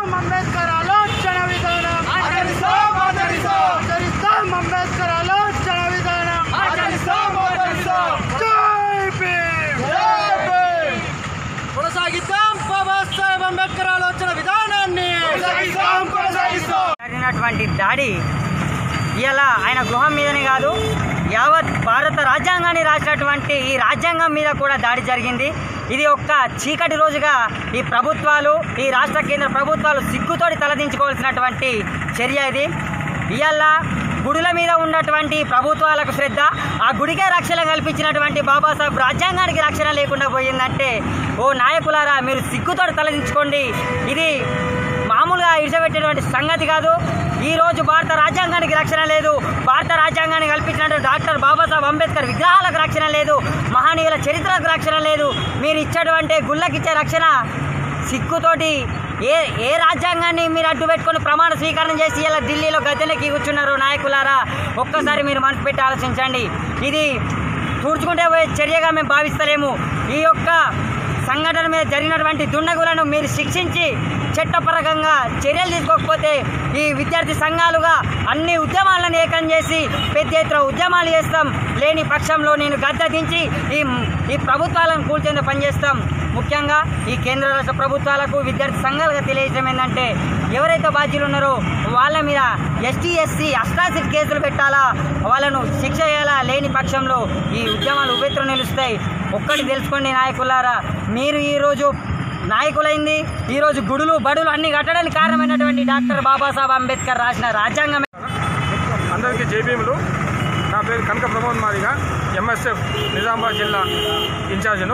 అంబేద్కర్ ఆలోచన విధానం ఆచరిస్తాం అంబేద్కర్ ఆలోచన విధానం జై భీమ్ కొనసాగిద్దాం బాబాసాహెబ్ అంబేద్కర్ ఆలోచన విధానాన్ని జరిగినటువంటి దాడి ఇలా ఆయన గృహం మీదనే కాదు యావత్ భారత రాజ్యాంగాన్ని రాసినటువంటి ఈ రాజ్యాంగం మీద కూడా దాడి జరిగింది ఇది ఒక్క చీకటి రోజుగా ఈ ప్రభుత్వాలు ఈ రాష్ట్ర కేంద్ర ప్రభుత్వాలు సిగ్గుతోటి తలదించుకోవాల్సినటువంటి చర్య ఇది ఇవాళ గుడుల మీద ఉన్నటువంటి ప్రభుత్వాలకు శ్రద్ధ ఆ గుడికే రక్షణ కల్పించినటువంటి బాబాసాహెబ్ రాజ్యాంగానికి రక్షణ లేకుండా పోయిందంటే ఓ నాయకులారా మీరు సిగ్గుతోటి తలదించుకోండి ఇది మామూలుగా ఇడిచబెట్టేటువంటి సంగతి కాదు ఈ రోజు భారత రాజ్యాంగానికి రక్షణ లేదు భారత రాజ్యాంగాన్ని కల్పించినటువంటి డాక్టర్ బాబాసాహెబ్ అంబేద్కర్ విగ్రహాలకు రక్షణ లేదు మహనీయుల చరిత్రకు రక్షణ లేదు మీరు ఇచ్చేటువంటి గుళ్ళకిచ్చే రక్షణ సిగ్గుతోటి ఏ ఏ రాజ్యాంగాన్ని మీరు అడ్డు పెట్టుకొని ప్రమాణ స్వీకారం చేసి ఇలా ఢిల్లీలో గద్దెనెక్కి కూర్చున్నారు నాయకులారా ఒక్కసారి మీరు మనసు పెట్టి ఆలోచించండి ఇది తూర్చుకుంటే పోయే చర్యగా మేము భావిస్తలేము ఈ యొక్క సంఘటన మీద జరిగినటువంటి దుండగులను మీరు శిక్షించి చట్టపరంగా చర్యలు తీసుకోకపోతే ఈ విద్యార్థి సంఘాలుగా అన్ని ఉద్యమాలను ఏకం చేసి పెద్ద ఎత్తున ఉద్యమాలు చేస్తాం లేని పక్షంలో నేను గద్ద దించి ఈ ఈ ప్రభుత్వాలను కూల్చేందుకు పనిచేస్తాం ముఖ్యంగా ఈ కేంద్ర రాష్ట్ర ప్రభుత్వాలకు విద్యార్థి సంఘాలుగా తెలియజేయడం ఏంటంటే ఎవరైతే బాధ్యులు ఉన్నారో వాళ్ళ మీద ఎస్టీ ఎస్సీ అష్టాసిట్ కేసులు పెట్టాలా వాళ్ళను శిక్ష చేయాలా లేని పక్షంలో ఈ ఉద్యమాలు ఉవ్వెత్తున నిలుస్తాయి ఒక్కటి తెలుసుకోండి నాయకులారా మీరు ఈరోజు నాయకులైంది ఈరోజు గుడులు బడులు అన్ని కట్టడానికి కారణమైనటువంటి డాక్టర్ బాబాసాహెబ్ అంబేద్కర్ రాసిన రాజ్యాంగం అందరికీ జేబీఎంలు నా పేరు కనక ప్రమోద్ మాదిగా ఎంఎస్ఎఫ్ నిజామాబాద్ జిల్లా ఇన్ఛార్జ్ను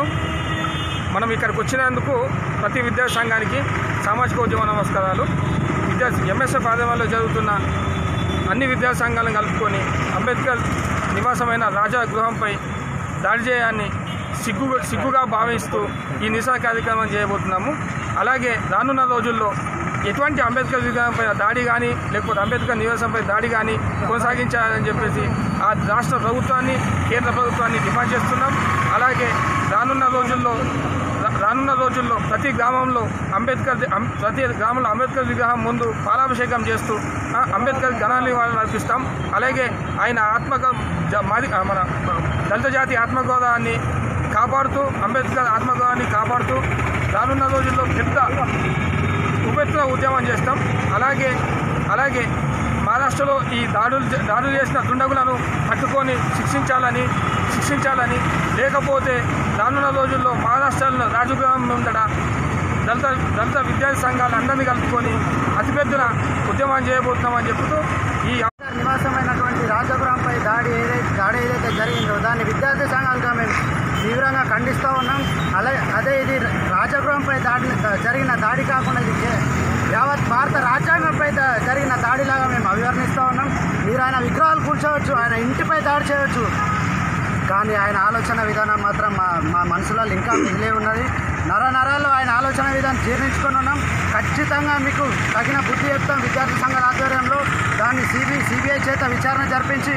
మనం ఇక్కడికి వచ్చినందుకు ప్రతి విద్యా సంఘానికి సామాజిక ఉద్యమ నమస్కారాలు విద్యా ఎంఎస్ఎఫ్ ఆధ్వర్యంలో జరుగుతున్న అన్ని విద్యా సంఘాలను కలుపుకొని అంబేద్కర్ నివాసమైన రాజా గృహంపై దాడి చేయాన్ని సిగ్గు సిగ్గుగా భావిస్తూ ఈ నిరసన కార్యక్రమం చేయబోతున్నాము అలాగే రానున్న రోజుల్లో ఎటువంటి అంబేద్కర్ విగ్రహంపై దాడి కానీ లేకపోతే అంబేద్కర్ నివాసంపై దాడి కానీ కొనసాగించాలని చెప్పేసి ఆ రాష్ట్ర ప్రభుత్వాన్ని కేంద్ర ప్రభుత్వాన్ని డిమాండ్ చేస్తున్నాం అలాగే రానున్న రోజుల్లో రా- రానున్న రోజుల్లో ప్రతి గ్రామంలో అంబేద్కర్ ది- అం- ప్రతి గ్రామంలో అంబేద్కర్ విగ్రహం ముందు పాలాభిషేకం చేస్తూ ఆ, అంబేద్కర్ ఘనాన్ని వాళ్ళని అర్పిస్తాం అలాగే ఆయన ఆత్మగ జ- మాది ఆ, మన దళిత జాతి ఆత్మగౌరవాన్ని కాపాడుతూ అంబేద్కర్ ఆత్మగౌరవాన్ని కాపాడుతూ రానున్న రోజుల్లో పెద్ద ఉవ్వెత్తున ఉద్యమం చేస్తాం అలాగే అలాగే మహారాష్ట్రలో ఈ దాడులు చే- దాడులు చేసిన దుండగులను పట్టుకొని శిక్షించాలని శిక్షించాలని లేకపోతే రానున్న రోజుల్లో మహారాష్ట్రలో రాజగృహం ముందట దళిత దళిత విద్యార్థి సంఘాలు అందరినీ కలుపుకొని అతిపెద్దన ఉద్యమం చేయబోతున్నామని చెబుతూ ఈ నివాసమైనటువంటి రాజపురంపై దాడి ఏదైతే దాడి ఏదైతే జరిగిందో దాన్ని విద్యార్థి సంఘాలుగా మేము తీవ్రంగా ఖండిస్తూ ఉన్నాం అలాగే అదే ఇది రాజగృహంపై దాడి జరిగిన దాడి కాకుండా ఇది కే- యావత్ భారత రాజ్యాంగంపై ద- జరిగిన దాడిలాగా మేము అభివర్ణిస్తూ ఉన్నాం మీరు ఆయన విగ్రహాలు కూర్చోవచ్చు ఆయన ఇంటిపై దాడి చేయవచ్చు కానీ ఆయన ఆలోచన విధానం మాత్రం మా మా మనసులో ఇంకా మిగిలే ఉన్నది నర నరాల్లో ఆయన ఆలోచన విధానం జీర్ణించుకొని ఉన్నాం ఖచ్చితంగా మీకు తగిన బుద్ధి చెప్తాం విద్యార్థి సంఘాల ఆధ్వర్యంలో దాన్ని సిబి సిబిఐ చేత విచారణ జరిపించి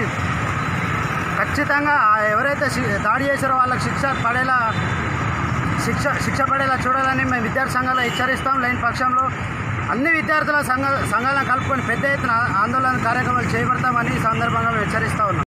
ఖచ్చితంగా ఆ ఎవరైతే శి- దాడి చేశారో వాళ్ళకి శిక్ష పడేలా శిక్ష శిక్ష పడేలా చూడాలని మేము విద్యార్థి సంఘాలు హెచ్చరిస్తాం లేని పక్షంలో అన్ని విద్యార్థుల సంఘ సంఘాలను కలుపుకొని పెద్ద ఎత్తున ఆందోళన కార్యక్రమాలు చేపడతామని ఈ సందర్భంగా మేము హెచ్చరిస్తా ఉన్నాం